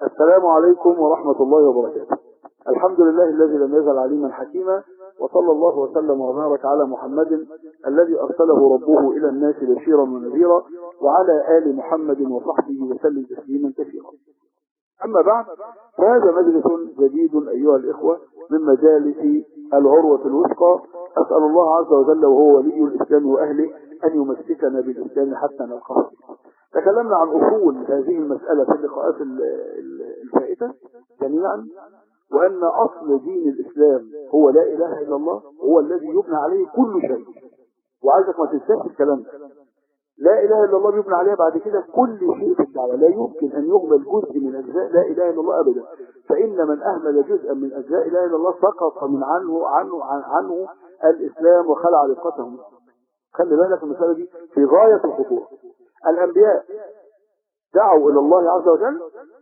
السلام عليكم ورحمة الله وبركاته الحمد لله الذي لم يزل عليما حكيما وصلى الله وسلم وبارك على محمد الذي أرسله ربه إلى الناس بشيرا ونذيرا وعلى آل محمد وصحبه وسلم تسليما كثيرا أما بعد فهذا مجلس جديد أيها الإخوة من مجالس العروة الوثقى أسأل الله عز وجل وهو ولي الإسلام وأهله أن يمسكنا بالإسلام حتى نلقاه تكلمنا عن أصول هذه المسألة في اللقاءات الفائتة جميعا وأن أصل دين الإسلام هو لا إله إلا الله هو الذي يبنى عليه كل شيء وعايزك ما تنساش الكلام ده لا إله إلا الله يبنى عليها بعد كده كل شيء في الدعوة لا يمكن أن يهمل جزء من أجزاء لا إله إلا الله أبدا فإن من أهمل جزءا من أجزاء لا إله إلا الله سقط من عنه عنه عنه, عنه الإسلام وخلع رفقته خلي بالك المسألة دي في غاية الخطورة الأنبياء دعوا إلى الله عز وجل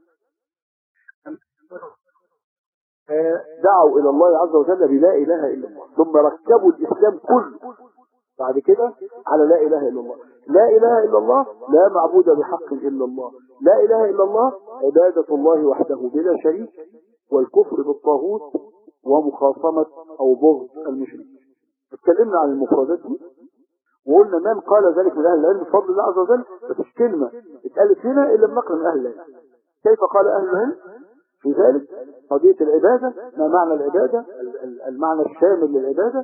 دعوا إلى الله عز وجل بلا إله إلا الله ثم ركبوا الإسلام كله بعد كده على لا إله إلا الله لا إله إلا الله لا معبود بحق إلا الله لا إله إلا الله عبادة الله وحده بلا شريك والكفر بالطاغوت ومخاصمة أو بغض المشرك اتكلمنا عن المفردات دي وقلنا من قال ذلك من أهل العلم بفضل الله عز وجل مفيش كلمة اتقالت هنا إلا بنقل من أهل العلم كيف قال أهل العلم في ذلك قضية العبادة ما معنى العبادة المعنى الشامل للعبادة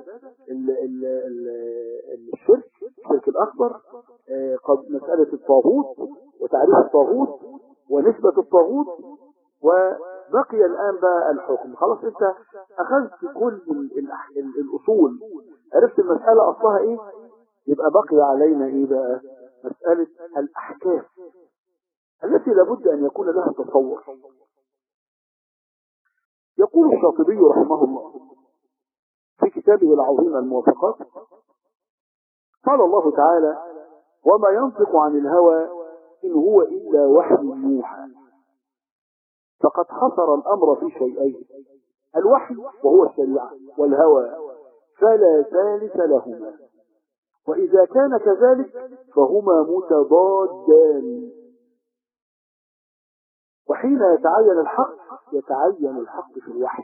الشرك الشرك الأكبر مسألة الطاغوت وتعريف الطاغوت ونسبة الطاغوت وبقي الآن بقى الحكم خلاص انت أخذت كل الأصول عرفت المسألة أصلها إيه يبقى بقي علينا إيه بقى مسألة الأحكام التي لابد أن يكون لها تصور يقول الشاطبي رحمه الله في كتابه العظيم الموافقات قال الله تعالى وما ينطق عن الهوى إن هو إلا وحي يوحى فقد حصر الأمر في شيئين الوحي وهو الشريعة والهوى فلا ثالث لهما وإذا كان كذلك فهما متضادان وحين يتعين الحق يتعين الحق في الوحي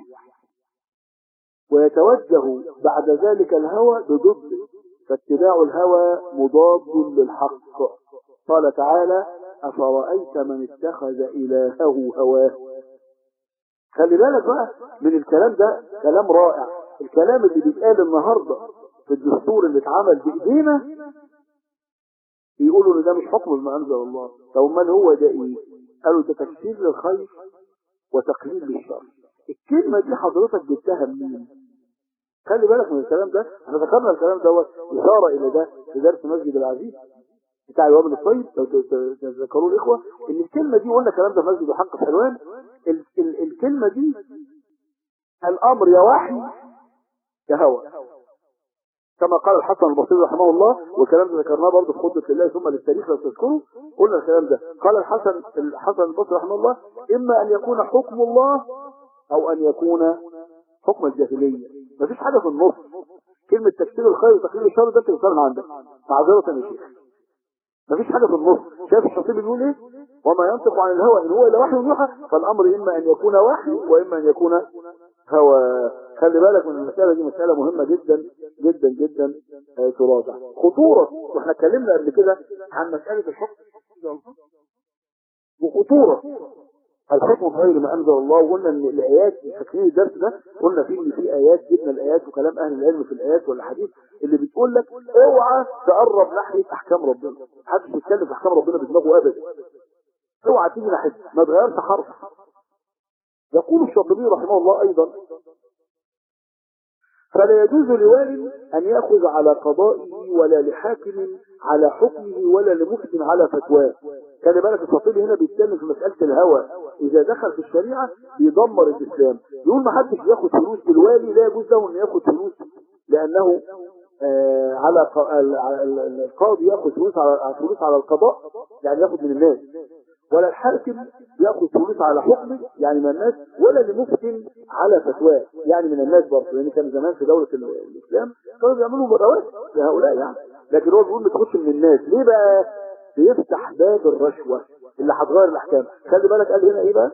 ويتوجه بعد ذلك الهوى بضده فاتباع الهوى مضاد للحق قال تعالى أفرأيت من اتخذ إلهه هواه خلي بالك بقى من الكلام ده كلام رائع الكلام اللي بيتقال النهاردة في الدستور اللي اتعمل بإيدينا يقولوا ان ده مش حكم ما أنزل الله طب امال هو ده ايه قالوا ده تكسير للخير وتقليل للشر الكلمة دي حضرتك جبتها منين خلي بالك من الكلام ده احنا ذكرنا الكلام دوت إشارة إلى ده في درس مسجد العزيز بتاع الوابل الطيب لو تذكروا الإخوة إن الكلمة دي قلنا الكلام ده في مسجد حق حلوان ال ال الكلمة دي الأمر يا وحي يا هوى كما قال الحسن البصري رحمه الله والكلام ده ذكرناه برضه في خطبه الله ثم للتاريخ لو تذكروا قلنا الكلام ده قال الحسن الحسن البصري رحمه الله اما ان يكون حكم الله او ان يكون حكم الجاهليه مفيش حاجه في النص كلمه تكسير الخير وتقليل الشر ده تكسر عندك معذره يا شيخ مفيش حاجه في النص شايف الشاطبي بيقول ايه وما ينطق عن الهوى ان هو الا وحي يوحى فالامر اما ان يكون وحي واما ان يكون هوى خلي بالك من المسألة دي مسألة مهمة جدا جدا جدا تراجع خطورة واحنا اتكلمنا قبل كده عن مسألة الحكم وخطورة الحكم بغير ما أنزل الله وقلنا إن الآيات فاكرين الدرس ده قلنا فيه إن في آيات جبنا الآيات وكلام أهل العلم في الآيات والأحاديث اللي بتقول لك اوعى تقرب ناحية أحكام ربنا محدش يتكلم في أحكام ربنا بدماغه أبدا اوعى تيجي ناحية ما تغيرش حرف يقول الشاطبي رحمه الله أيضا فلا يجوز لوال أن يأخذ على قضائه ولا لحاكم على حكمه ولا لمفتن على فتواه خلي بالك الشاطبي هنا بيتكلم في مسألة الهوى إذا دخل في الشريعة بيدمر الإسلام يقول ما حدش ياخد فلوس الوالي لا يجوز له أن ياخد فلوس لأنه آه على القاضي ياخد فلوس على فلوس على القضاء يعني ياخد من الناس ولا الحاكم ياخذ فلوس على حكمه يعني من الناس ولا لمفتن على فتواه يعني من الناس برضه لان كان زمان في دوله الاسلام كانوا بيعملوا رواتب لهؤلاء يعني لكن هو بيقول ما تاخدش من الناس ليه بقى؟ بيفتح باب الرشوه اللي هتغير الاحكام خلي بالك قال هنا ايه بقى؟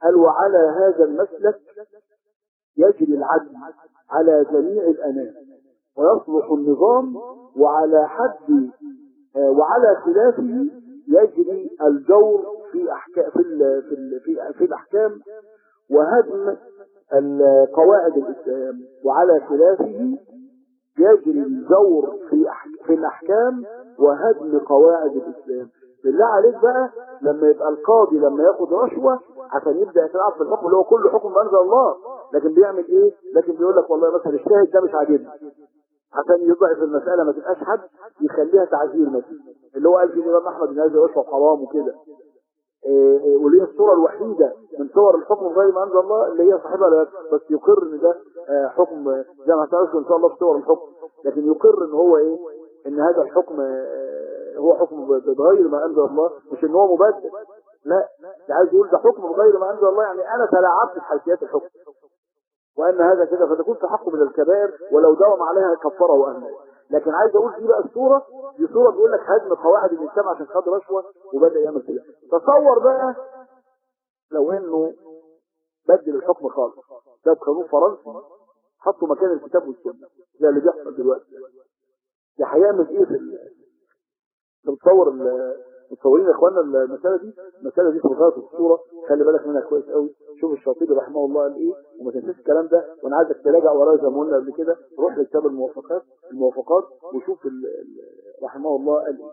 قال وعلى هذا المسلك يجري العدل على جميع الأنام ويصلح النظام وعلى حد آه، وعلى خلافه يجري الجور في أحكام في ال في ال في, في الأحكام وهدم القواعد الإسلام وعلى خلافه يجري الجور في أح- في الأحكام وهدم قواعد الإسلام بالله عليك بقى لما يبقى القاضي لما ياخد رشوة عشان يبدأ يتلعب في الحكم اللي هو كله حكم بأنزل الله لكن بيعمل ايه لكن بيقول لك والله مثلا الشاهد ده مش عاجبني عشان يضعف المسألة ما تبقاش حد يخليها تعزير مثلا اللي هو قال في الإمام أحمد إن هذا يشرب حرام وكده إيه إيه وليه الصورة الوحيدة من صور الحكم غير ما أنزل الله اللي هي صاحبها لا بس يقر إن ده آه، حكم آه، زي ما هتعرفوا إن شاء الله في صور الحكم لكن يقر إن هو إيه إن هذا الحكم آه، هو حكم ب- بغير ما أنزل الله مش إن هو مبدل لا ده عايز يقول ده حكم بغير ما أنزل الله يعني أنا تلاعبت في حيثيات الحكم وأن هذا كده فتكون في حقه من الكبائر ولو داوم عليها كفره وأهله لكن عايز أقول دي بقى الصورة دي صورة بيقول لك هدم قواعد الإسلام عشان خد رشوة وبدأ يعمل كده تصور بقى لو إنه بدل الحكم خالص ده قانون فرنسي حطوا مكان الكتاب والسنة زي اللي بيحصل دلوقتي ده هيعمل إيه في ال- انت بتصور ال- متصورين يا اخوانا المساله دي المساله دي في غايه الصوره خلي بالك منها كويس قوي شوف الشاطبي رحمه الله قال ايه وما تنساش الكلام ده وانا عايزك تراجع ورايا زي ما قلنا قبل كده روح لكتاب الموافقات الموافقات وشوف ال- ال- رحمه الله قال ايه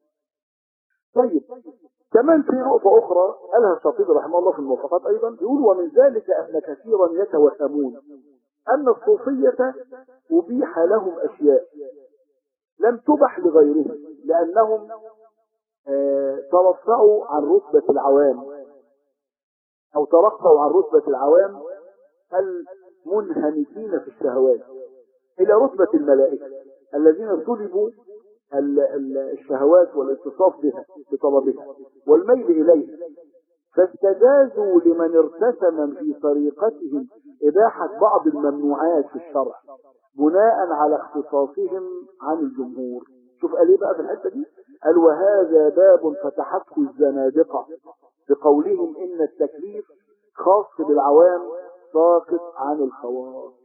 طيب كمان في نقطة أخرى قالها الشاطبي رحمه الله في الموافقات أيضا يقول ومن ذلك أن كثيرا يتوهمون أن الصوفية أبيح لهم أشياء لم تبح لغيرهم لأنهم آه، ترفعوا عن رتبة العوام أو ترقوا عن رتبة العوام المنهمكين في الشهوات إلى رتبة الملائكة الذين طلبوا ال- ال- الشهوات والاتصاف بها بطلبها والميل إليها فاستجازوا لمن ارتسم في طريقتهم إباحة بعض الممنوعات في الشرع بناء على اختصاصهم عن الجمهور شوف قال ايه بقى في الحته دي قال وهذا باب فتحته الزنادقه بقولهم ان التكليف خاص بالعوام ساقط عن الخواص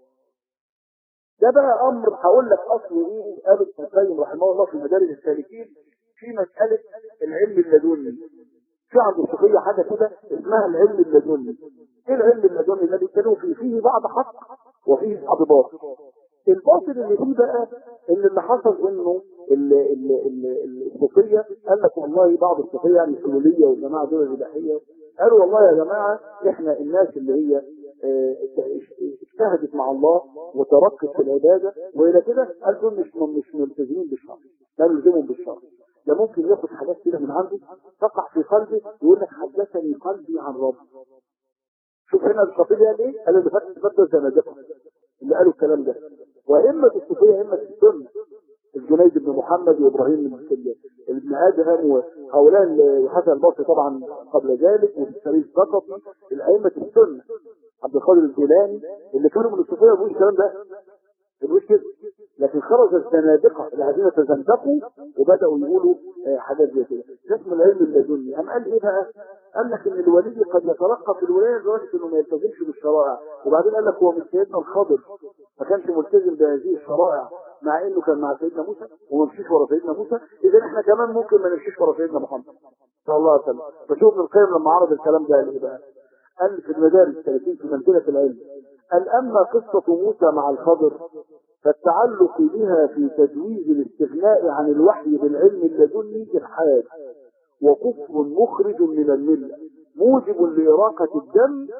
ده بقى امر هقول لك اصل ايه قال ابن القيم رحمه الله في مدارج السالكين في مساله العلم اللدني في عند الصوفيه حاجه كده اسمها العلم اللدني ايه العلم اللدني ده بيتكلموا فيه فيه بعض حق وفيه بعض باطل الباطل اللي فيه بقى ان اللي حصل انه ال- ال- ال- الصوفيه قال لك والله بعض الصوفيه يعني الحلوليه والجماعه دول الاباحيه قالوا والله يا جماعه احنا الناس اللي هي آه، اجتهدت مع الله وتركت في العباده والى كده قال دول مش مش ملتزمين بالشرع لا يلزمهم بالشرع ده ممكن ياخد حاجات كده من عنده تقع في قلبه يقول لك حدثني قلبي عن رب شوف هنا الخطيب قال ايه؟ قال اللي فات فات الزنادقه اللي قالوا الكلام ده وائمه الصوفيه ائمه السنه الجنيد بن محمد وابراهيم بن سلام ابن ادهم وهؤلاء ال- وحسن البصري طبعا قبل ذلك والسرير السقطي الائمه السنه عبد القادر الجيلاني اللي كانوا من الصوفيه ما بيقولوش الكلام ده ما بيقولوش كده لكن خرج الزنادقه الذين تزندقوا وبداوا يقولوا آه، حاجات زي كده ده اسمه العلم اللدني قام قال ايه بقى؟ قال لك ان الولي قد يترقى في الولايه لدرجه انه ما يلتزمش بالشرائع وبعدين قال لك هو مش سيدنا الخضر ما كانش ملتزم بهذه الشرائع مع انه كان مع سيدنا موسى وما مشيش ورا سيدنا موسى اذا احنا كمان ممكن ما نمشيش ورا سيدنا محمد صلى الله عليه وسلم فشوف ابن القيم لما عرض الكلام ده قال ايه بقى؟ قال في المدارس 30 في منزله العلم قال اما قصه موسى مع الخضر فالتعلق بها في تجويز الاستغناء عن الوحي بالعلم اللدني الحاد وكفر مخرج من المله موجب لاراقه الدم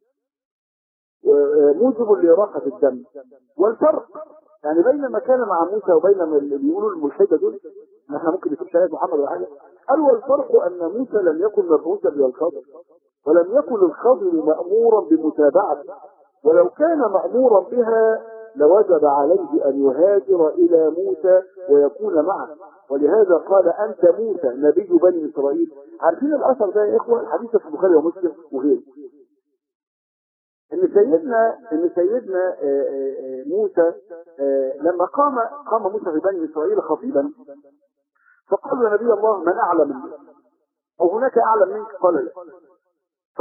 و- موجب لاراقه الدم والفرق يعني بين ما كان مع موسى وبين ما اللي بيقولوا الملحده دول إن احنا ممكن نكون شهاده محمد ولا حاجه قال والفرق ان موسى لم يكن مبعوثا بالخضر ولم يكن الخضر مامورا بمتابعته ولو كان مامورا بها لوجب عليه ان يهاجر الى موسى ويكون معه ولهذا قال انت موسى نبي بني اسرائيل عارفين الاثر ده يا اخوه الحديث في البخاري ومسلم وغيره ان سيدنا ان سيدنا آه، آه، آه، موسى آه، لما قام قام موسى في بني اسرائيل خطيبا فقال يا نبي الله من اعلم منك او هناك اعلم منك قال لا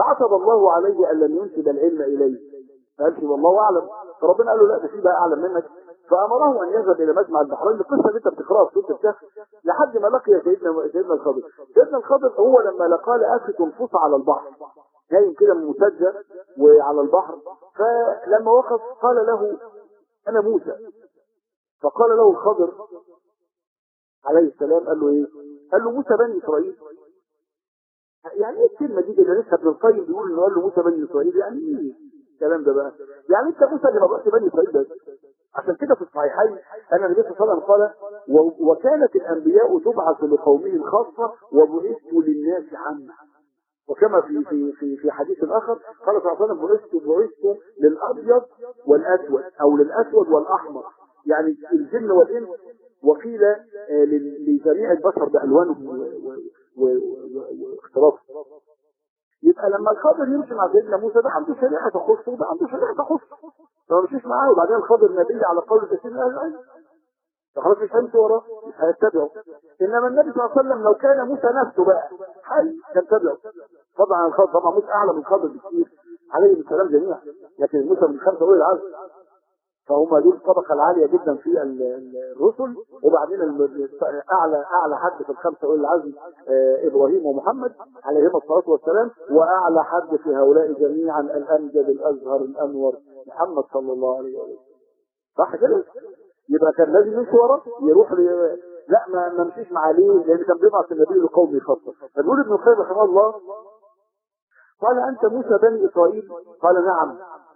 فعتب الله عليه ان لم ينسب العلم اليه فقال والله اعلم فربنا قال له لا ده في بقى اعلم منك فامره ان يذهب الى مجمع البحرين القصه اللي انت بتقراها في سوره الكهف لحد ما لقي سيدنا سيدنا الخضر سيدنا الخضر هو لما لقى لقى تنفص على البحر نايم كده مسجى وعلى البحر فلما وقف قال له انا موسى فقال له الخضر عليه السلام قال له ايه قال له موسى بني اسرائيل يعني ايه الكلمه دي اللي لسه ابن القيم بيقول انه قال له موسى بني اسرائيل يعني ايه الكلام ده بقى يعني انت موسى اللي ما بقاش بني اسرائيل بس عشان كده في الصحيحين ان النبي صلى الله عليه وسلم قال و- وكانت الانبياء تبعث لقومهم خاصه وبعثت للناس عامه وكما في في في في حديث اخر قال صلى الله عليه وسلم بعثت بعثت للابيض والاسود او للاسود والاحمر يعني الجن والانس وقيل آه، لل- لجميع البشر بالوانهم و- و- و- و- واختلافهم يبقى لما الخضر يمشي مع سيدنا موسى ده عنده شريعه تخصه وده عنده شريعه تخصه فما مشيش معاه وبعدين الخضر نبي على قول كثير من اهل العلم فخلاص مش هيمشي وراه مش هيتبعه انما النبي صلى الله عليه وسلم لو كان موسى نفسه بقى حي كان تبعه طبعا الخضر طبعا موسى اعلى من الخضر بكثير عليه السلام جميعا لكن موسى من خمسه اولي العزم فهم دول الطبقة العالية جدا في ال- ال- الرسل وبعدين ال- أعلى أعلى حد في الخمسة أولي العزم آه، إبراهيم ومحمد عليهما الصلاة والسلام وأعلى حد في هؤلاء جميعا الأمجد الأزهر الأنور محمد صلى الله عليه وسلم صح كده؟ يبقى كان لازم يمشي وراه يروح ل... لا ما ما مشيش مع ليه لان كان بيبعث النبي لقومه خاصه فبيقول ابن القيم رحمه الله قال انت موسى بني اسرائيل قال نعم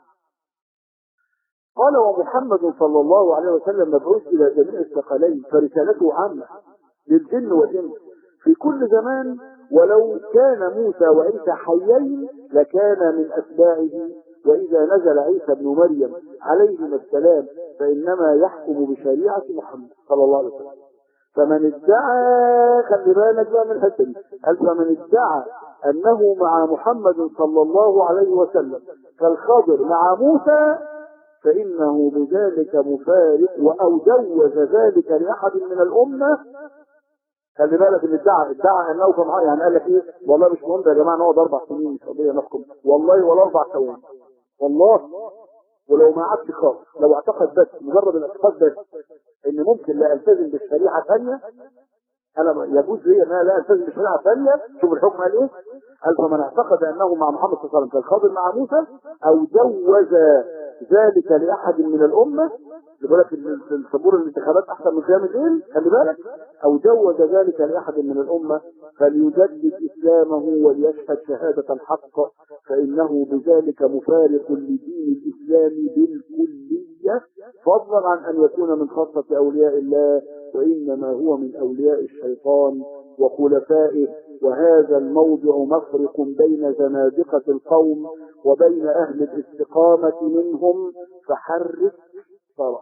قال ومحمد صلى الله عليه وسلم مبعوث الى جميع الثقلين فرسالته عامه للجن والانس في كل زمان ولو كان موسى وعيسى حيين لكان من اتباعه واذا نزل عيسى بن مريم عليهما السلام فانما يحكم بشريعه محمد صلى الله عليه وسلم فمن ادعى خلي بالك بقى من الحته دي قال فمن ادعى انه مع محمد صلى الله عليه وسلم كالخضر مع موسى فإنه بذلك مفارق أو جوز ذلك لأحد من الأمة خلي بالك ان ادعى ادعى انه كان معاه يعني قال لك ايه والله مش مهم ده يا جماعه نقعد اربع سنين مش قضيه نحكم والله ولا اربع ثواني والله ولو ما عادش خالص لو اعتقد بس مجرد الاعتقاد بس ان ممكن لا التزم بالشريعه ثانيه انا يجوز لي ان انا لا التزم بشريعه ثانيه شوف الحكم قال ايه قال فمن اعتقد انه مع محمد صلى الله عليه وسلم كالخاضر مع موسى او جوز ذلك لاحد من الامه يقول لك الصبور الانتخابات احسن من قيام الليل خلي بالك او جوز ذلك لاحد من الامه فليجدد اسلامه وليشهد شهاده الحق فانه بذلك مفارق لدين الاسلام بالكليه فضلا عن ان يكون من خاصه اولياء الله وانما هو من اولياء الشيطان وخلفائه وهذا الموضع مفرق بين زنادقة القوم وبين أهل الاستقامة منهم فحرك صلاة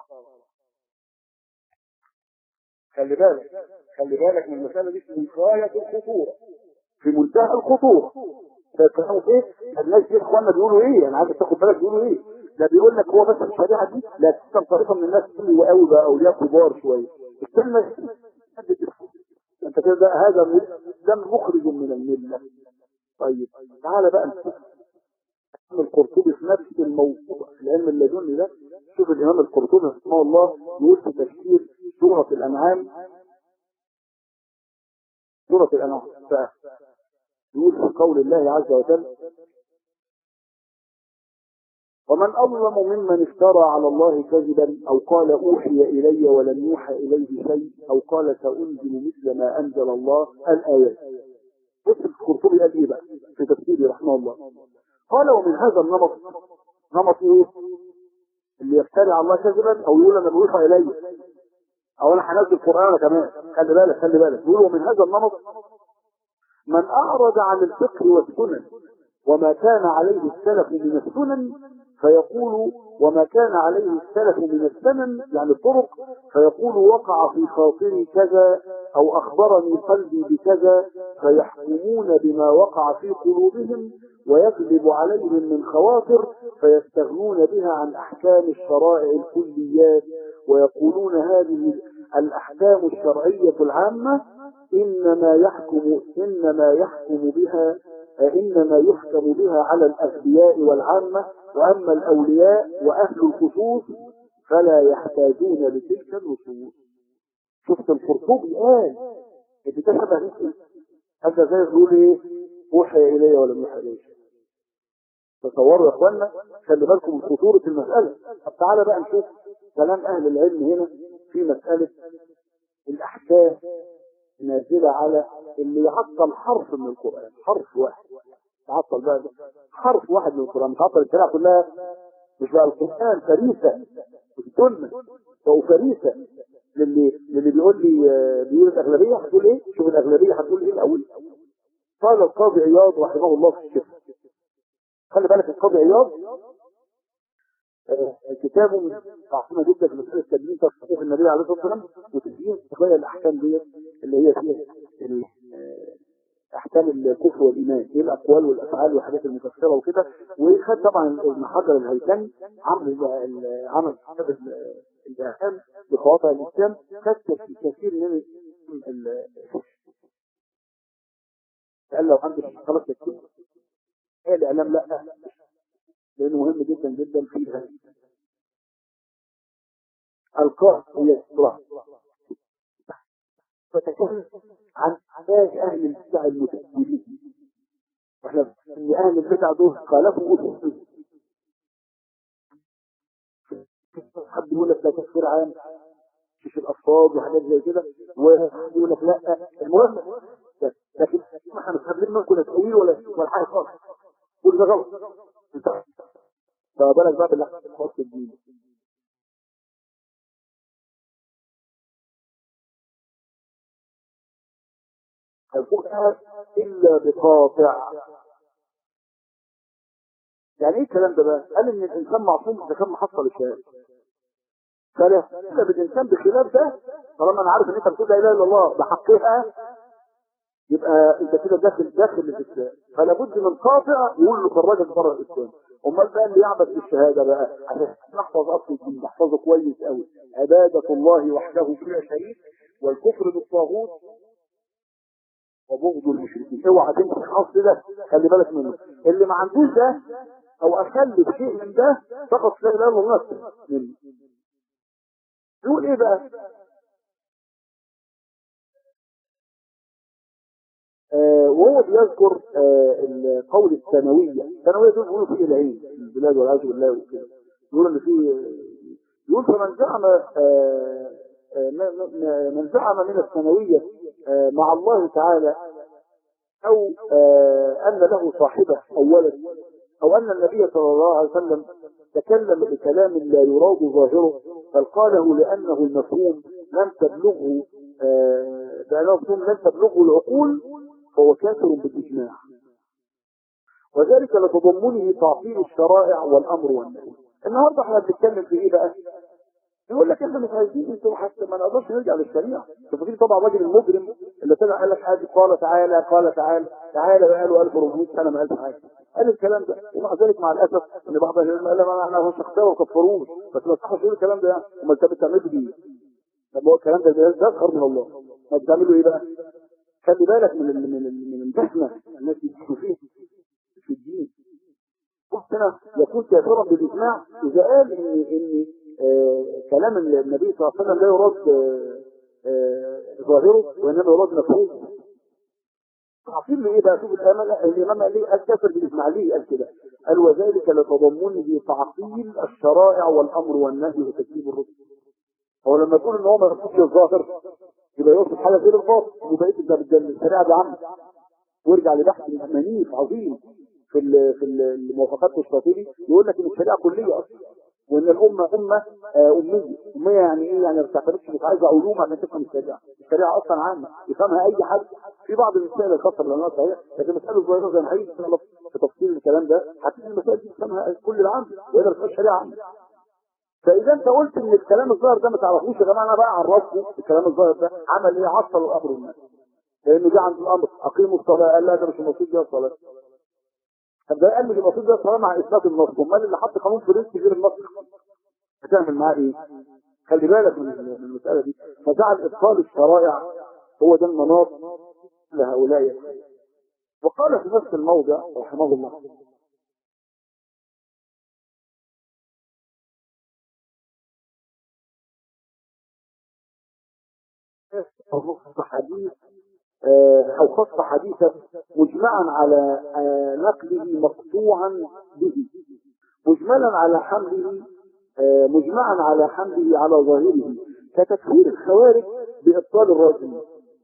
خلي بالك خلي بالك من المسألة دي في غاية الخطورة في منتهى الخطورة فاهموا ايه؟ الناس دي اخواننا بيقولوا ايه؟ انا عايزك تاخد بالك بيقولوا ايه؟ ده بيقول لك هو بس الشريعة دي لا تسلم طريقة من الناس حلوة قوي بقى اولياء كبار شوية الكلمة دي انت كده هذا دم مخرج من المله طيب تعالى بقى نشوف القرطبي في نفس الموضوع في العلم اللدني ده شوف الامام القرطبي رحمه الله يقول في تفسير سوره الانعام سوره الانعام يقول في قول الله عز وجل ومن أظلم ممن افترى على الله كذبا أو قال أوحي إلي ولم يوحى إليه شيء أو قال سأنزل مثل ما أنزل الله الآيات بص القرطبي قال إيه بقى في تفسيره رحمه الله قال ومن هذا النمط نمط إيه اللي يفتري على الله كذبا أو يقول أنا بوحى إلي أو أنا هنزل القرآن كمان خلي بالك خلي بالك يقول ومن هذا النمط من أعرض عن الفقه والسنن وما كان عليه السلف من السنن فيقول وما كان عليه السلف من السنن يعني الطرق فيقول وقع في خاطري كذا او اخبرني قلبي بكذا فيحكمون بما وقع في قلوبهم ويكذب عليهم من خواطر فيستغنون بها عن احكام الشرائع الكليات ويقولون هذه الاحكام الشرعيه العامه انما يحكم انما يحكم بها إنما يحكم بها على الأغبياء والعامة وأما الأولياء وأهل الخصوص فلا يحتاجون لتلك النصوص شفت القرطبي قال انت تشبه نفسي هذا زي يقول ايه اوحي الي ولم يوحى الي تصوروا يا اخوانا خلي بالكم من خطوره المساله طب تعالى بقى نشوف كلام اهل العلم هنا في مساله الاحكام نازله على اللي يعطل حرف من القران حرف واحد تعطل بقى ده. حرف واحد من القران تعطل الشريعه كلها مش بقى القران فريسه مش سنه هو فريسه للي للي بيقول لي آه، بيقول الاغلبيه هتقول ايه؟ شوف الاغلبيه هتقول ايه الاول؟ قال القاضي عياض رحمه الله في الشفا خلي بالك القاضي عياض آه، كتابه عظيمه جدا في مساله تدوين تصحيح النبي عليه الصلاه والسلام وتدوين قضايا الاحكام ديت اللي هي فيها ال- آه، احكام الكفر والايمان ايه الاقوال والافعال والحاجات المكفره وكده وخد طبعا ابن حجر الهيثمي عمل ال- ال- عمل كتاب ال- الاحكام بقواطع الاسلام كتب في كثير من ال- ال- قال لو عندك خلاص تكتب ايه الاعلام لا لانه مهم جدا جدا في القاء هي الصراع فتكلم عن علاج اهل البدع المتأولين واحنا ان اهل البدع دول خالفوا اصول حد يقول لك لا تكفير عام مش الافراد وحاجات زي كده وحد يقول لك لا المهم لكن ما احنا مش قابلين منكم لا تأويل ولا ولا حاجه خالص كل ده غلط انت فبالك بقى بالله خاص الدين القرآن إلا بقاطع يعني ايه الكلام ده بقى؟ قال ان الانسان معصوم اذا كان محصل الشهاده فلا الا بالانسان بخلاف ده طالما انا عارف ان انت بتقول لا اله الا الله بحقها يبقى انت كده داخل داخل الاسلام فلا بد من قاطع يقول له خرجك بره الاسلام امال بقى اللي يعبد بالشهاده بقى عشان نحفظ اصل الدين نحفظه كويس قوي عباده الله وحده بلا شريك والكفر بالطاغوت وبغض المشركين اوعى تمسك الخاص ده خلي بالك منه اللي ما عندوش ده او اخلي شيء من ده فقط لا اله الا الله منه يقول ايه بقى آه وهو بيذكر آه القول الثانوية الثانوية دول بيقولوا فيه العين في البلاد والعياذ بالله وكده يقولوا ان فيه يقول فمن زعم آه آه من- من زعم من الثانوية آه مع الله تعالى او آه ان له صاحبه او ولد او ان النبي صلى الله عليه وسلم تكلم بكلام لا يراد ظاهره بل قاله لانه المفهوم لم تبلغه آه لانه مفهوم لم تبلغه العقول فهو كافر بالاجماع وذلك لتضمنه تعطيل الشرائع والامر والنهي النهارده احنا بنتكلم في ايه بقى يقول لك احنا مش عايزين انتوا حتى ما نقدرش نرجع للشريعه فاكرين طبعا الراجل المجرم اللي طلع قال لك حاجه قال تعالى قال تعالى تعالى بقاله 1400 سنه ما قالش حاجه قال الكلام ده ومع ذلك مع الاسف ان بعض العلماء قال ما احنا مش هختار وكفروه بس ما تصحش تقول الكلام ده يعني امال انت بتعمله بيه طب هو الكلام ده ده ده اسخر من الله ما بتعملوا ايه بقى؟ خلي بالك من ال- من ال- من الجهنه الناس يدخلوا فيه في الدين هنا يكون كافرا بالاجماع اذا قال ان ان آه كلام النبي صلى الله عليه وسلم لا يراد آه آه ظاهره وانما يراد مفهومه عارفين له ايه بقى شوف الامام الامام قال ليه قال كافر بالاجماع ليه قال كده قال وذلك لتضمنه تعطيل الشرائع والامر والنهي وتكذيب الرسل هو لما تقول ان هو ما يرفضش الظاهر يبقى يوصف حاجه غير الباطل يبقى انت ده الشريعه دي عامه وارجع لبحث منيف عظيم في ال في ال- الموافقات الشاطبي يقول لك ان الشريعه كليه اصلا وان الامه امه آه، اميه اميه يعني ايه يعني ما بتعتمدش مش عايزه علوم عشان تفهم الشريعه الشريعه اصلا عامه يفهمها اي حد في بعض المسائل الخاصه بالعلماء صحيح لكن مسائل الظاهره زي ما هيجي ان شاء الله في تفصيل الكلام ده هتلاقي المسائل دي يفهمها كل العام والا ما تبقاش شريعه عامه فاذا انت قلت ان الكلام الظاهر ده ما تعرفوش يا جماعه انا بقى اعرفكم الكلام الظاهر ده عمل ايه عطل الامر والنهي لانه جه عند الامر اقيموا الصلاه قال لا ده مش المقصود بيها الصلاه طب ده قال مش المقصود بيها الصلاه مع اثبات النص امال اللي حط قانون في رزق غير النص هتعمل معاه ايه؟ خلي بالك من من المساله دي فجعل ابطال الشرائع هو ده المناط لهؤلاء وقال في نفس الموضع رحمه الله خص حديث آه، أو خص حديثا مجمعا على آه، نقله مقطوعا به مجملا على حمله آه، مجمعا على حمله على ظاهره كتكفير الخوارج بإبطال الراجل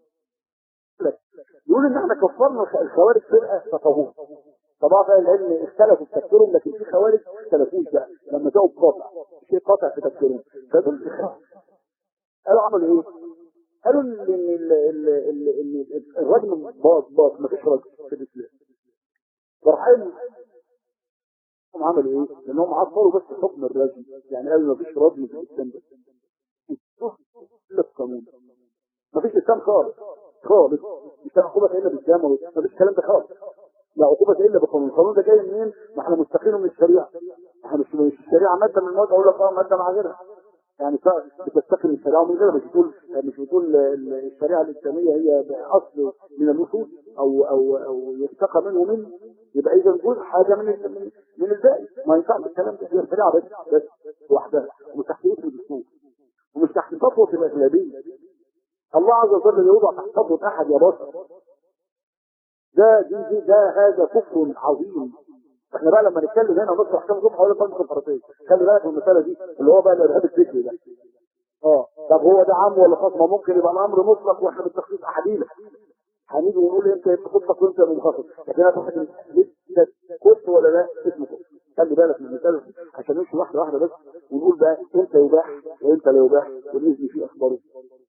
يقول ان احنا كفرنا الخوارج فرقه فقهوه طبعا بقى العلم اختلفوا في تفكيرهم لكن في خوارج اختلفوش بقى لما جاوا بقاطع شيء قاطع في تفكيرهم فدول قالوا عملوا ايه؟ قالوا ان ال- ال- ال- ال- الرجم باظ باظ مفيش رجم في الاسلام فرحين هم عملوا ايه؟ لانهم عصروا بس حكم الرجم يعني قالوا مفيش رجم في الاسلام ده الا القانون مفيش اسلام خالص خالص مش عقوبة الا بالجامعة مفيش الكلام ده خالص لا عقوبة الا بالقانون القانون ده جاي منين؟ ما احنا مستقينه من الشريعة احنا مش مش الشريعة مادة من المواد اقول لك اه مادة مع غيرها يعني ف- بتستقي من الشريعة ومن غيرها مش بتقول مش بتقول ال- الشريعة الإسلامية هي أصل من النصوص أو أو أو يستقى منه منه يبقى إذا جزء حاجة من ال- من من الباقي ما ينفعش الكلام ده هي الشريعة بس بس لوحدها ومش تحت اسم الدستور ومش تحت سطوة الأغلبية الله عز وجل يوضع تحت سطوة أحد يا بشر ده دي دي ده هذا كفر عظيم احنا بقى لما نتكلم هنا ونشرح كام صبح ولا كام كفرتين خلي بالك من المساله دي اللي هو بقى الارهاب الفكري ده اه طب هو ده عام ولا خاص ما ممكن يبقى الامر مطلق واحنا بالتخصيص احاديث هنيجي ونقول انت مخصص وانت منخصص لكن انا بحث لسه كفر ولا لا اسمه كفر خلي بالك من المساله دي عشان نمشي واحده واحده بس ونقول بقى امتى يباح وامتى لا يباح والاذن في اخباره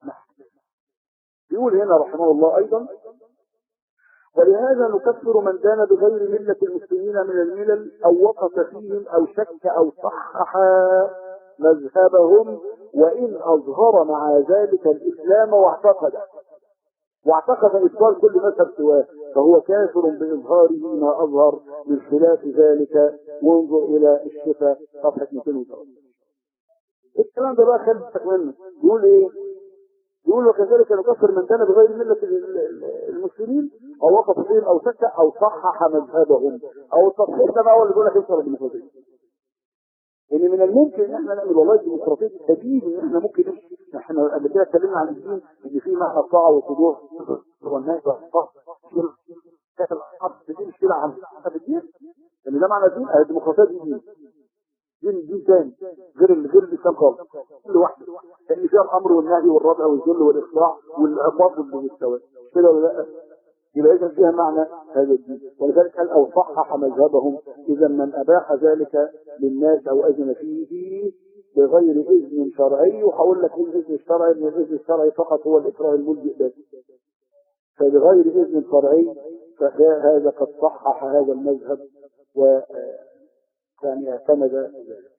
يقول هنا رحمه الله ايضا ولهذا نكفر من دان بغير ملة المسلمين من الملل أو وقف فيهم أو شك أو صحح مذهبهم وإن أظهر مع ذلك الإسلام واعتقد واعتقد إبطال كل مذهب سواه فهو كافر بإظهاره ما أظهر من خلاف ذلك وانظر إلى الشفاء صفحة 203 الكلام ده بقى خلصك منه يقول إيه يقول وكذلك نكفر من كان بغير ملة ال- ال- المسلمين او وقف فيهم او شك او صحح مذهبهم او التصحيح ده بقى هو اللي بيقول لك انت الديمقراطيه ان من الممكن ان احنا نعمل والله الديمقراطيه تجيب ان احنا ممكن نمشي. احنا قبل كده اتكلمنا عن الدين ان في معنى الطاعه والخضوع والنهي والقهر كانت الحرب دي مشكله عن في الدين ان ده معنى الدين آه، الديمقراطيه دي دين دين دين تاني غير ال- غير الاسلام خالص كل واحده لان فيها الامر والنهي والردع والذل والاخضاع والعقاب والمستوى كده ولا لا يبقى اذا فيها معنى هذا الدين ولذلك قال او صحح مذهبهم اذا من اباح ذلك للناس او اذن فيه بغير اذن شرعي وهقول لك ايه الاذن الشرعي ان الاذن الشرعي فقط هو الاكراه الملجئ بس فبغير اذن شرعي فهذا قد صحح هذا المذهب و يعني اعتمد ذلك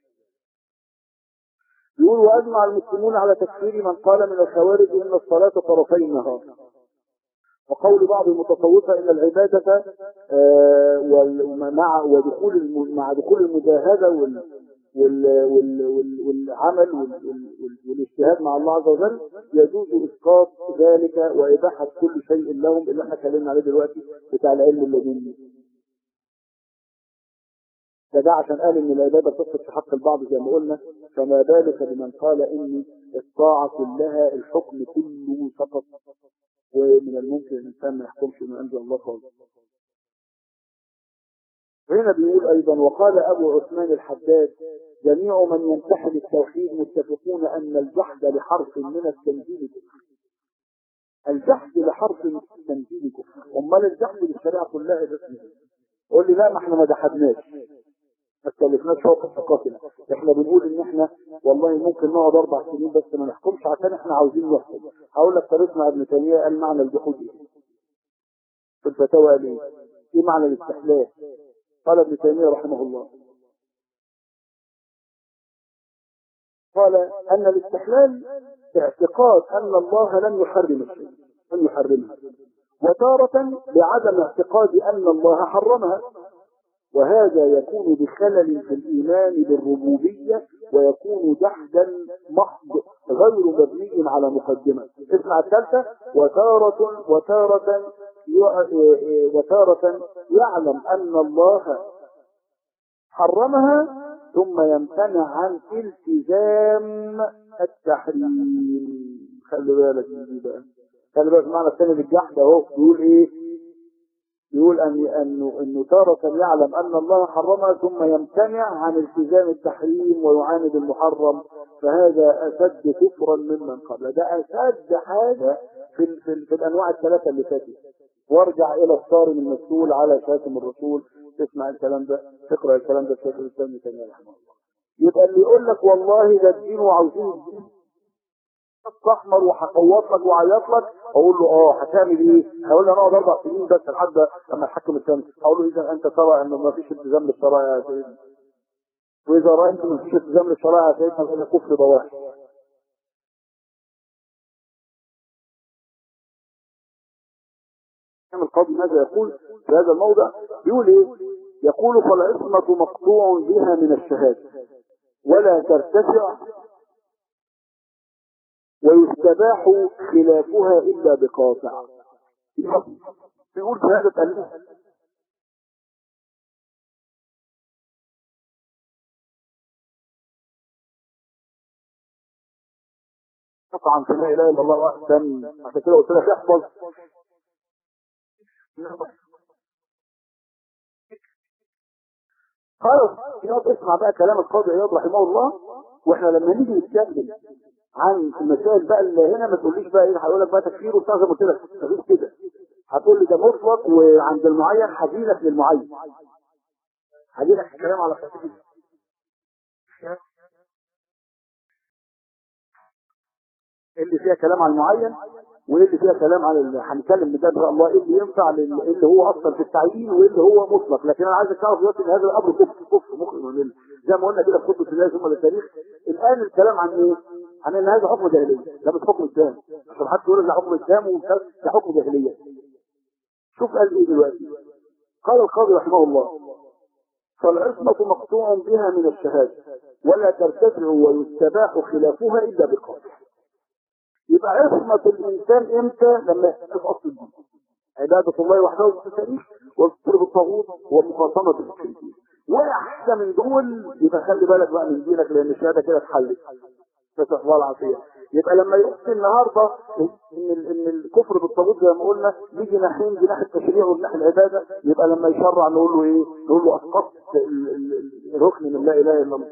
يقول واجمع المسلمون على تكفير من قال من الخوارج ان الصلاه طرفي النهار وقول بعض المتصوفة ان العبادة آه، وال- مع ودخول الم- مع دخول المجاهدة وال وال وال وال والعمل وال وال وال والاجتهاد مع الله عز وجل يجوز اسقاط ذلك واباحة كل شيء لهم اللي احنا اتكلمنا عليه دلوقتي بتاع العلم اللدني ده ده عشان قال ان العبادة تسقط في حق البعض زي ما قلنا فما بالك بمن قال ان الطاعة كلها الحكم كله سقط ومن الممكن الانسان ما يحكمش من انزل الله خالص هنا بيقول ايضا وقال ابو عثمان الحداد جميع من ينتحل التوحيد متفقون ان الجحد لحرف من التنزيل كفر الجحد لحرف من التنزيل كفر امال الجحد للشريعه كلها ده اسمه إيه؟ قول لي لا ما احنا ما جحدناش ما اتكلفناش فوق الثقافه احنا بنقول ان احنا والله ممكن نقعد اربع سنين بس ما نحكمش عشان احنا عاوزين نحكم هقول لك طب اسمع ابن تيميه قال معنى الجحود ايه في الفتاوى قال ايه ايه معنى الاستحلال قال ابن تيميه رحمه الله قال ان الاستحلال اعتقاد ان الله لم يحرم الشيء لم يحرمها وتارة بعدم اعتقاد ان الله حرمها وهذا يكون بخلل في الإيمان بالربوبية ويكون جحدا محض غير مبني على مقدمة اسمع الثالثة وتارة وتارة وتارة يعلم أن الله حرمها ثم يمتنع عن التزام التحريم خلي بالك من دي بقى خلي بالك معنى الثاني للجحد اهو بيقول ايه يقول أن أنه أنه تارة يعلم أن الله حرمها ثم يمتنع عن التزام التحريم ويعاند المحرم فهذا أشد كفرا ممن قبل ده أشد حاجة في, في, في الأنواع الثلاثة اللي فاتت وارجع إلى الصارم المسؤول على شاتم الرسول تسمع الكلام ده تقرأ الكلام ده الشيخ الإسلام ابن تيمية رحمه الله يبقى اللي يقول لك والله ده الدين وعاوزين الدين احمر وهقوط لك وعيط لك اقول له اه هتعمل ايه؟ هيقول لي انا اقعد اربع سنين بس لحد لما الحكم الثاني اقول له اذا انت ترى انه ما فيش التزام للشرائع يا سيدنا واذا رايت ما فيش التزام للشرائع يا سيدنا فهذا كفر بواح القاضي ماذا يقول في هذا الموضع يقول ايه يقول فالعصمة مقطوع بها من الشهادة ولا ترتفع ويستباح خلافها إلا بقاطع بيقول في هذا التأليف طبعا في لا اله الا الله واحسن عشان كده قلت لك احفظ خلاص يقعد اسمع بقى كلام القاضي عياض رحمه الله واحنا لما نيجي نتكلم عن المسائل بقى اللي هنا ما تقوليش بقى ايه هقول لك بقى تكفير وبتاع زي ما قلت لك مفيش كده هتقول لي ده مطلق وعند المعين هجيلك للمعين هجيلك الكلام على خفيف اللي فيها كلام على المعين وايه اللي فيها كلام على اللي هنتكلم بجد بقى الله ايه اللي ينفع لل- اللي هو اصلا في التعيين وايه اللي هو مطلق لكن انا عايزك تعرف دلوقتي ان هذا الامر كفر كفر مخرج من ال- زي ما قلنا كده في خطبه الله ثم للتاريخ الان الكلام عن ايه؟ عن ان هذا حكم جاهليه ده مش حكم اسلام عشان حد يقول ده حكم اسلام ومش- ده حكم جاهليه شوف قال ايه دلوقتي قال القاضي رحمه الله فالعصمة مقطوع بها من الشهادة ولا ترتفع ويستباح خلافها إلا بقول يبقى عصمة الإنسان إمتى لما يحقق أصل الدين عبادة الله وحده بالتاريخ والكفر بالطاغوت ومخاصمة المشركين وأحسن من دول يبقى خلي بالك بقى من دينك لأن الشهادة كده اتحلت نسأل الله العافية يبقى لما يقصي النهاردة ان ال- ان الكفر بالطاغوت زي ما قلنا ليه جناحين جناح التشريع وجناح العبادة يبقى لما يشرع نقول له ايه نقول له اسقطت ال- ال- الركن من لا اله الا الله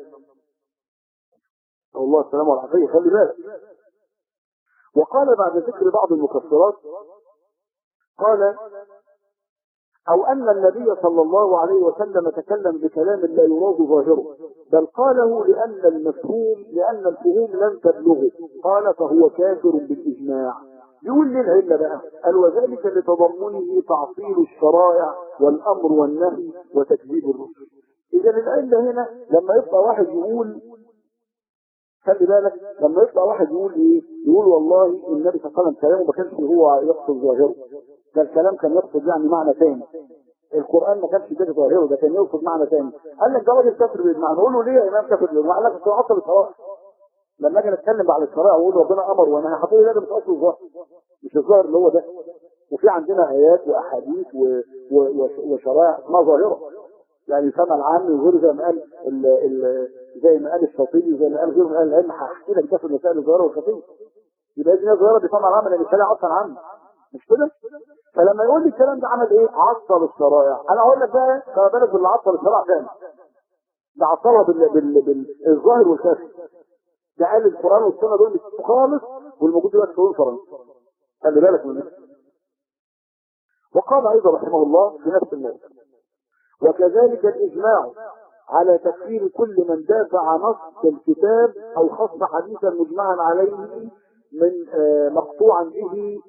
الله السلامة والعافية خلي بالك وقال بعد ذكر بعض المكفرات قال أو أن النبي صلى الله عليه وسلم تكلم بكلام لا يراد ظاهره بل قاله لأن المفهوم لأن الفهوم لم تبلغه قال فهو كافر بالإجماع يقول لي العلة بقى قال وذلك لتضمنه تعطيل الشرائع والأمر والنهي وتكذيب الرسل إذا العلة هنا لما يبقى واحد يقول خلي بالك لما يطلع واحد يقول ايه يقول والله النبي صلى الله عليه وسلم كلامه ما كانش هو يقصد ظاهره ده الكلام كان يقصد يعني معنى ثاني القران ما كانش ده ظاهره ده كان يقصد معنى ثاني قال لك ده راجل كافر بالمعنى نقول له ليه يا امام كافر بالمعنى قال لك أصل هو اصل الشرائع لما اجي نتكلم على الشرائع واقول ربنا امر وانا هحطه ده مش اصل الظاهر مش الظاهر اللي هو ده وفي عندنا ايات واحاديث و... و... وش- وشرائع اسمها ظاهره يعني الفهم العام وغير زي ما قال ال ال زي ما قال الشاطبي زي ما قال غيره من اهل العلم هحكي لك ده في المسائل الظاهره والخفيه يبقى دي ظاهره بفهم العام لان الشريعه اصلا عام مش كده؟ فلما يقول لي الكلام ده عمل ايه؟ عطل الشرائع انا اقول لك بقى خلي بالك باللي عطل الشرائع فين؟ ده عطلها بال... بال... بالظاهر والخفي ده قال القران والسنه دول مش خالص والموجود دلوقتي في فرنسا خلي بالك من ده وقال ايضا رحمه الله في نفس الموضوع وكذلك الإجماع على تكفير كل من دافع نص الكتاب أو خص حديثا مجمعا عليه من آه، مقطوعا به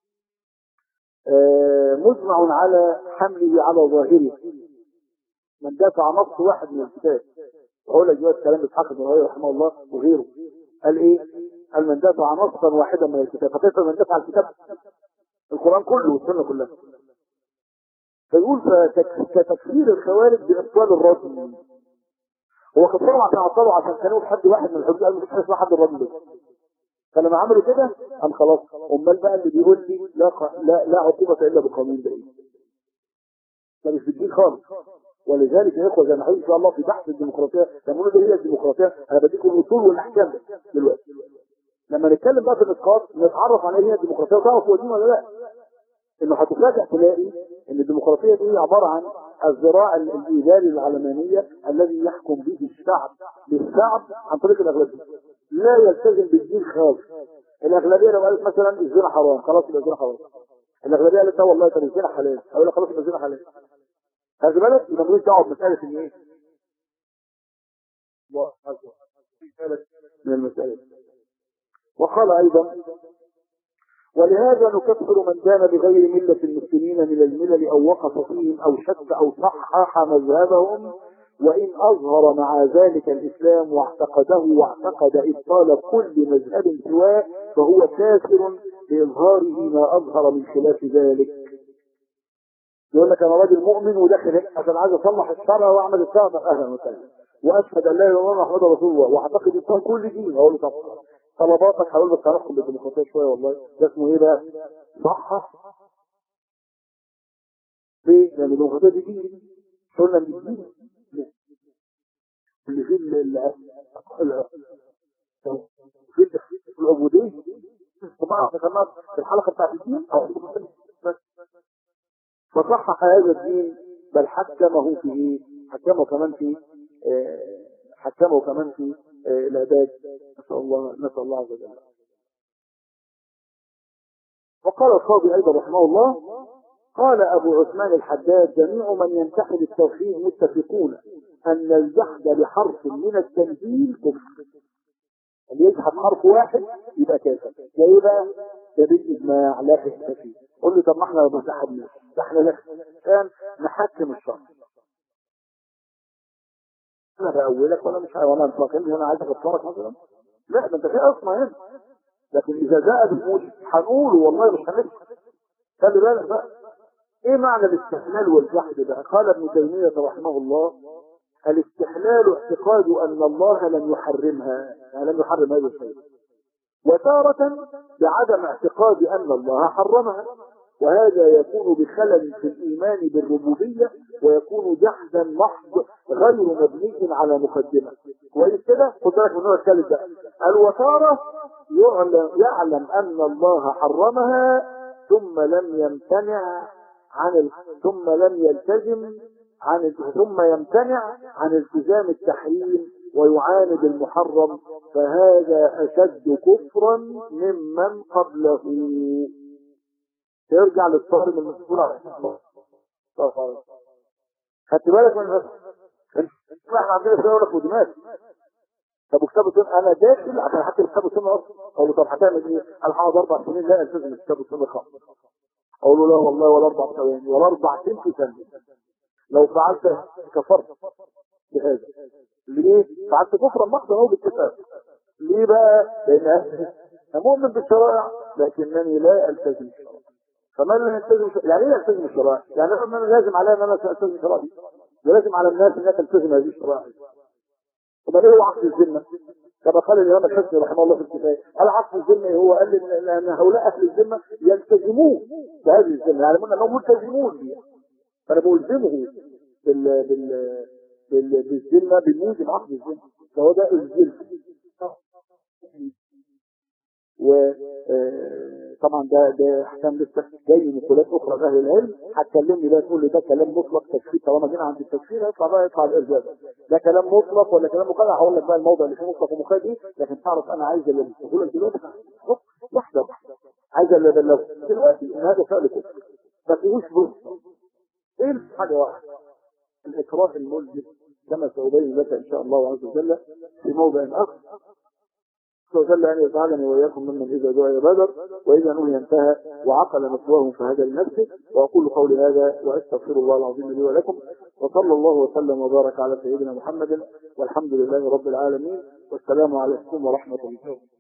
آه، مجمع على حمله على ظاهره من دافع نص واحد من الكتاب أقول لك دلوقتي كلام إسحاق بن راهويه رحمه الله وغيره قال إيه؟ قال من دافع نصا واحدا من الكتاب فكيف من دافع الكتاب القرآن كله والسنة كلها فيقول فتك- كتكفير الخوارج بإبطال الرجل هو كفرهم عشان عطلوا عشان كانوا حد واحد من الحدود قال مفيش حاجه اسمها حد الرجل ده فلما عملوا كده قام خلاص امال بقى اللي بيقول لي لا ق- لا لا عقوبه الا بقانون ده ايه؟ ده مش في الدين خالص ولذلك يا اخوه زي ما هيجي ان شاء الله في بحث الديمقراطيه لما نقول ايه هي الديمقراطيه انا بديكم الاصول والاحكام دلوقتي لما نتكلم بقى في الاسقاط نتعرف عن ايه هي الديمقراطيه وتعرف هو دين ولا لا انه هتفاجئ تلاقي ان الديمقراطيه دي عباره عن الذراع ال- الاداري العلمانيه الذي يحكم به الشعب للشعب عن طريق الاغلبيه لا يلتزم بالدين خالص الاغلبيه لو قالت مثلا الزنا حرام خلاص يبقى الزنا حرام الاغلبيه قالت لا والله طب الزنا حلال اقول لك خلاص يبقى الزنا حلال خلي بالك يبقى ملوش دعوه بمساله ان ايه الله أكبر. من المسائل وقال ايضا ولهذا نكفر من كان بغير ملة المسلمين من الملل أو وقف فيهم أو شك أو صحح مذهبهم وإن أظهر مع ذلك الإسلام واعتقده واعتقد إبطال كل مذهب سواه فهو كافر بإظهاره ما أظهر من خلاف ذلك يقول لك أنا راجل مؤمن وداخل هنا عشان عايز أصلح الشرع وأعمل الشرع طب أهلا وسهلا وأشهد أن لا إله إلا الله محمد رسول الله وأعتقد إبطال كل دين أقول له طب طلباتك هقول بس هنحكم بالديمقراطية شوية والله ده اسمه إيه بقى؟ صحح ليه؟ لأن الديمقراطية دي دين قلنا من الدين اللي فيه ال- ال- ال- في ال- في العبودية طبعا ذكرناها في الحلقة بتاعت الدين بس. فصحح هذا الدين بل حكمه في ايه؟ حكمه كمان في آه، حكمه كمان في آه، العباد نسأل الله نسأل الله عز وجل وقال القاضي ايضا رحمه الله قال ابو عثمان الحداد جميع من ينتحل التوحيد متفقون ان الجحد لحرف من التنزيل كفر اللي يجحد حرف واحد يبقى كافر ده ايه بقى؟ ده بالاجماع لا خلاف فيه قول لي طب ما احنا ما جحدناش ده احنا لا كان نحكم الشرع انا بأولك ولا مش وانا مطلقين انا عايز اكفرك مثلا لا ده انت في اصلا هنا لكن اذا جاء بالموجب هنقوله والله مش هنكفر خلي بالك بقى ايه معنى الاستحلال والجحد بقى قال ابن تيمية رحمه الله الاستحلال اعتقاد ان الله لم يحرمها يعني لم يحرم هذا الشيء وتارة بعدم اعتقاد ان الله حرمها وهذا يكون بخلل في الايمان بالربوبية ويكون جحدا محض غير مبني على مقدمة كويس كده خد بالك من هو الثالث ده الوتارة يعلم, يعلم ان الله حرمها ثم لم يمتنع عن ال... ثم لم يلتزم عن ال... ثم يمتنع عن التزام التحريم ويعاند المحرم فهذا أشد كفرا ممن قبله يرجع للصارم المسؤول عن خدت بالك من هذا احنا عندنا في يقول لك ودماغ طب وكتاب السنة انا داخل عشان حتى كتاب السنة اصلا اقول له طب هتعمل ايه؟ انا هقعد اربع سنين لا التزم كتاب السنة خالص اقول له لا والله ولا اربع ثواني ولا اربع سنين سنة لو فعلت كفرت بهذا ليه؟ فعلت كفرا محضا او بالكتاب ليه بقى؟ لان انا مؤمن بالشرائع لكنني لا التزم الشرائع فمن لم يلتزم يعني ايه يلتزم الشرائع؟ يعني انا لازم علي ان انا التزم الشرائع ولازم على الناس انها تلتزم هذه الشرائع طب ايه هو عقد الذمه؟ كما قال الامام الحسني رحمه الله في الكفايه قال عقد الذمه هو قال ان ان هؤلاء اهل الذمه يلتزمون بهذه الذمه يعلمون انهم ملتزمون بها فانا بلزمه بال بال بال بالذمه بموجب عقد الذمه فهو ده الذمه و طبعا ده ده احكام لسه جاي نقولات اخرى لاهل العلم هتكلمني بقى تقول لي ده كلام مطلق تكفير طالما جينا عند التكفير هيطلع بقى يطلع الارجاء ده كلام مطلق ولا كلام مقيد هقول لك بقى الموضع اللي فيه مطلق ومقيد ايه لكن تعرف انا عايز اللي بقول لك دلوقتي واحده واحده عايز اللي بلغ دلوقتي ان هذا فعل كفر ما فيهوش بص ايه حاجه واحده الاكراه الملزم كما سأبين لك ان شاء الله عز وجل في موضع اخر وجل أن يجعلني وإياكم ممن إذا دعي بدر وإذا نهي انتهى وعقل مثواه فهدى لنفسه وأقول قولي هذا وأستغفر الله العظيم لي ولكم وصلى الله وسلم وبارك على سيدنا محمد والحمد لله رب العالمين والسلام عليكم ورحمة الله